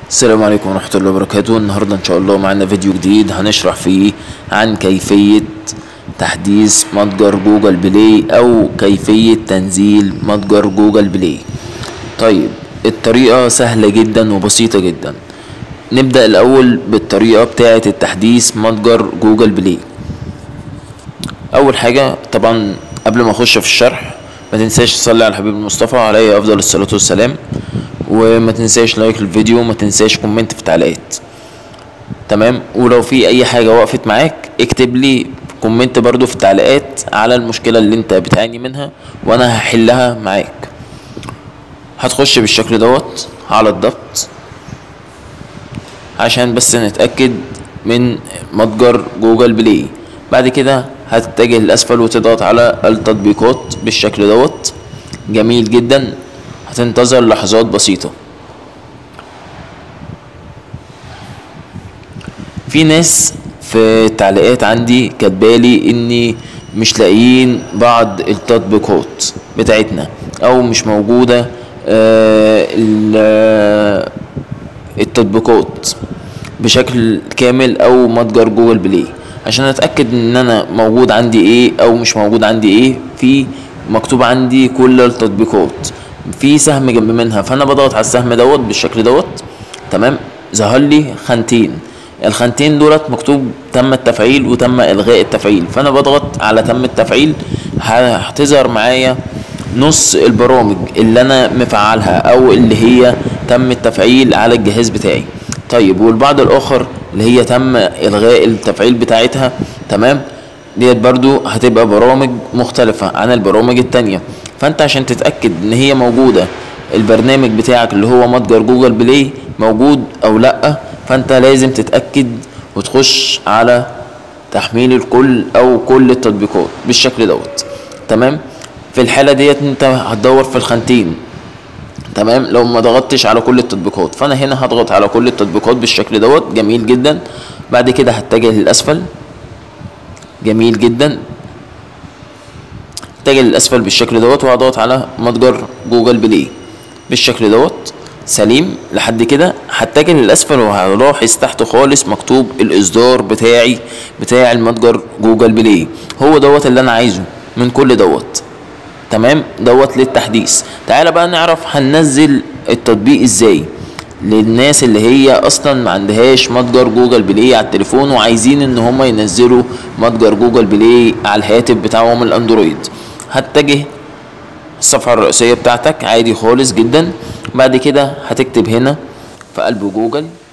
السلام عليكم ورحمة الله وبركاته النهاردة إن شاء الله معانا فيديو جديد هنشرح فيه عن كيفية تحديث متجر جوجل بلاي أو كيفية تنزيل متجر جوجل بلاي طيب الطريقة سهلة جدا وبسيطة جدا نبدأ الأول بالطريقة بتاعة التحديث متجر جوجل بلاي أول حاجة طبعا قبل ما أخش في الشرح ما تنساش تصلي على الحبيب المصطفى عليه أفضل الصلاة والسلام وما تنساش لايك الفيديو وما تنساش كومنت في التعليقات تمام ولو في اي حاجه وقفت معاك اكتب لي كومنت برضو في التعليقات على المشكله اللي انت بتعاني منها وانا هحلها معاك هتخش بالشكل دوت على الضغط عشان بس نتاكد من متجر جوجل بلاي بعد كده هتتجه للاسفل وتضغط على التطبيقات بالشكل دوت جميل جدا هتنتظر لحظات بسيطة في ناس في التعليقات عندي كاتبالي اني مش لاقيين بعض التطبيقات بتاعتنا او مش موجودة آه التطبيقات بشكل كامل او متجر جوجل بلاي عشان اتاكد ان انا موجود عندي ايه او مش موجود عندي ايه في مكتوب عندي كل التطبيقات في سهم جنب منها فانا بضغط على السهم دوت بالشكل دوت تمام ظهر لي خانتين الخانتين دولت مكتوب تم التفعيل وتم الغاء التفعيل فانا بضغط على تم التفعيل هتظهر معايا نص البرامج اللي انا مفعلها او اللي هي تم التفعيل على الجهاز بتاعي طيب والبعض الاخر اللي هي تم الغاء التفعيل بتاعتها تمام ديت برضو هتبقى برامج مختلفة عن البرامج التانية فانت عشان تتأكد ان هي موجودة البرنامج بتاعك اللي هو متجر جوجل بلاي موجود او لا فانت لازم تتأكد وتخش على تحميل الكل او كل التطبيقات بالشكل دوت تمام في الحالة ديت انت هتدور في الخانتين تمام لو ما ضغطتش على كل التطبيقات فانا هنا هضغط على كل التطبيقات بالشكل دوت جميل جدا بعد كده هتجه للاسفل جميل جدا اتجه للاسفل بالشكل دوت وهضغط على متجر جوجل بلاي بالشكل دوت سليم لحد كده هتجه للاسفل وهلاحظ تحت خالص مكتوب الاصدار بتاعي بتاع المتجر جوجل بلاي هو دوت اللي انا عايزه من كل دوت تمام دوت للتحديث تعالى بقى نعرف هننزل التطبيق ازاي للناس اللي هي اصلا ما عندهاش متجر جوجل بلاي على التليفون وعايزين ان هم ينزلوا متجر جوجل بلاي على الهاتف بتاعهم الاندرويد هتجه الصفحة الرئيسية بتاعتك عادي خالص جدا بعد كده هتكتب هنا في قلب جوجل